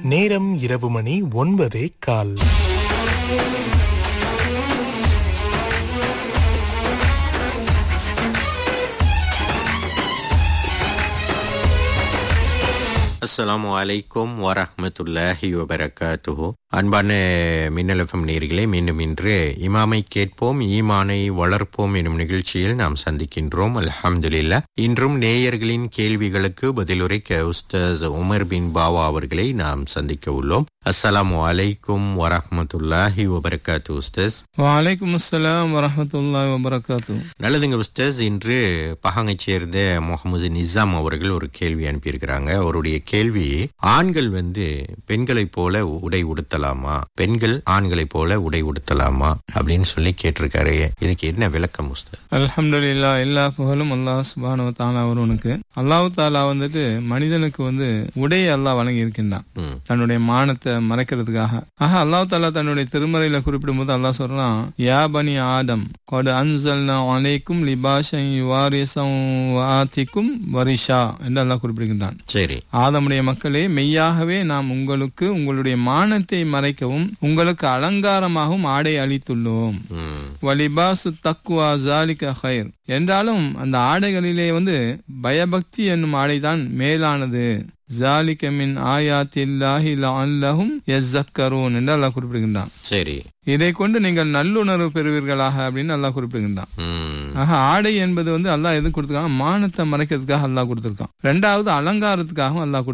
நேரம் இரவு மணி ஒன்பதே கால் அஸ்ஸலாமு அலைக்கும் வரஹ்மத்துல்லாஹி வபரகாத்துஹு அன்பான மின்னல் எஃப்எம் நேர்களே மீண்டும் இன்று இமாமை கேட்போம் ஈமானை வளர்ப்போம் எனும் நிகழ்ச்சியில் நாம் சந்திக்கின்றோம் அல்ஹம்துலில்லா இன்றும் நேயர்களின் கேள்விகளுக்கு பதிலுரைக்க உஸ்தாஸ் உமர் பின் பாவா அவர்களை நாம் சந்திக்க உள்ளோம் அஸ்ஸலாமு அலைக்கும் வரஹ்மத்துல்லாஹி வபரகாத்து உஸ்தாஸ் வலைக்கும் அஸ்ஸலாம் வரஹமத்துல்லாஹி வபரகாத்து நல்லதுங்க உஸ்தாஸ் இன்று பஹாங்கைச் சேர்ந்த முகமது நிசாம் அவர்கள் ஒரு கேள்வி அனுப்பியிருக்கிறாங்க அவருடைய கேள்வி ஆண்கள் வந்து பெண்களைப் போல உடை உடுத்தலாமா பெண்கள் ஆண்களைப் போல உடை உடுத்தலாமா அப்படின்னு சொல்லி கேட்டிருக்காரு இதுக்கு என்ன விளக்கம் உஸ்தாஸ் அல்ஹம்துலில்லா எல்லா புகழும் அல்லாஹ் சுபானு தாலா ஒருவனுக்கு அல்லாஹ் தாலா வந்துட்டு மனிதனுக்கு வந்து உடையை அல்லாஹ் வழங்கி இருக்கின்றான் ம், தன்னுடைய மானத்தை மறைக்கிறதுக்காக ஆக அல்லாஹ் தாலா தன்னுடைய திருமறையில குறிப்பிடும் போது அல்லாஹ் சொல்றான் யா பனி ஆடம் கொடு அன்சல்னா அலைக்கும் லிபாஷன் வாரிசம் ஆத்திக்கும் வரிஷா என்று அல்லாஹ் குறிப்பிடுகின்றான் சரி ஆதமுடைய மக்களே மெய்யாகவே நாம் உங்களுக்கு உங்களுடைய மானத்தை மறைக்கவும் உங்களுக்கு அலங்காரமாகவும் ஆடை அளித்துள்ளோம் ம், வலிபாசு தக்குவா ஜாலிக ஹைர் என்றாலும் அந்த ஆடைகளிலே வந்து பயபக்தி என்னும் ஆடைதான் மேலானது ஜாலிக மின் ஆயாத்தில்லாஹி லஅல்லஹும் யஸ்ஸக்கரூன் என்று அல்லாஹ் குறிப்பிடுகின்றான் சரி இதை கொண்டு நீங்கள் நல்லுணர்வு பெறுவீர்களாக அப்படின்னு அல்லாஹ் குறிப்பிடுகின்றான் ம், ஆக ஆடை என்பது வந்து அல்லாஹ் எது கொடுத்துருக்கான் மானத்தை மறைக்கிறதுக்காக அல்லாஹ் கொடுத்துருக்கான் ரெண்டாவது அலங்காரத்துக்காகவும் அல்லாஹ் கொடுத்திருக்கான்.